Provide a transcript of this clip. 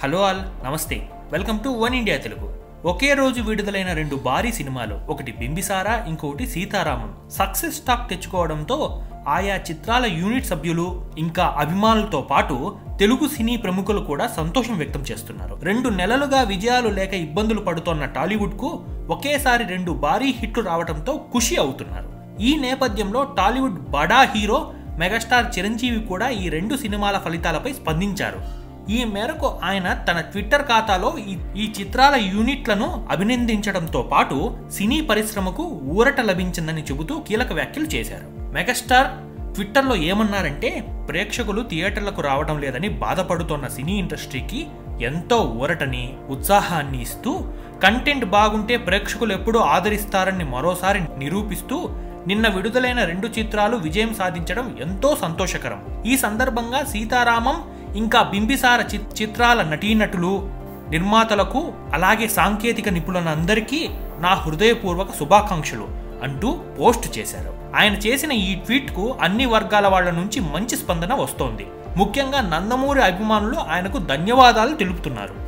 hello all నమస్తే welcome to one India Telugu ఒకే రోజు విడుదలైన రెండు భారీ సినిమాలు ఒకటి బింబిసారా ఇంకొకటి సీతారామం సక్సెస్ టాక్ తెచ్చుకోవడంతో ఆయా చిత్రాల యూనిట్ సభ్యులు ఇంకా అభిమానులతో పాటు తెలుగు సినీ ప్రముఖులు కూడా సంతోషం వ్యక్తం చేస్తున్నారు రెండు నెలలుగా విజయాలు లేక ఇబ్బందులు పడుతోన్న టాలీవుడ్ కు ఒకేసారి రెండు భారీ హిట్లు రావడంతో ఖుషి అవుతున్నారు ఈ నేపథ్యంలో టాలీవుడ్ బడా హీరో మెగాస్టార్ చిరంజీవి కూడా ఈ రెండు సినిమాల ఫలితాలపై స్పందించారు ఈ మేరకు ఆయన తన ట్విట్టర్ ఖాతాలో ఈ- ఈ చిత్రాల యూనిట్లను అభినందించడంతో పాటు సినీ పరిశ్రమకు ఊరట లభించిందని చెబుతూ కీలక వ్యాఖ్యలు చేశారు మెగాస్టార్ ట్విట్టర్లో ఏమన్నారంటే ప్రేక్షకులు థియేటర్లకు రావడం లేదని బాధపడుతోన్న సినీ ఇండస్ట్రీకి ఎంతో ఊరటని ఉత్సాహాన్ని ఇస్తూ కంటెంట్ బాగుంటే ప్రేక్షకులు ఎప్పుడూ ఆదరిస్తారని మరోసారి నిరూపిస్తూ నిన్న విడుదలైన రెండు చిత్రాలు విజయం సాధించడం ఎంతో సంతోషకరం ఈ సందర్భంగా సీతారామం ఇంకా బింబిసార చి- చిత్రాల నటీనటులు నిర్మాతలకు అలాగే సాంకేతిక నిపుణులందరికీ నా హృదయపూర్వక శుభాకాంక్షలు అంటూ పోస్ట్ చేశారు ఆయన చేసిన ఈ ట్వీట్కు అన్ని వర్గాల వాళ్ళ నుంచి మంచి స్పందన వస్తోంది ముఖ్యంగా నందమూరి అభిమానులు ఆయనకు ధన్యవాదాలు తెలుపుతున్నారు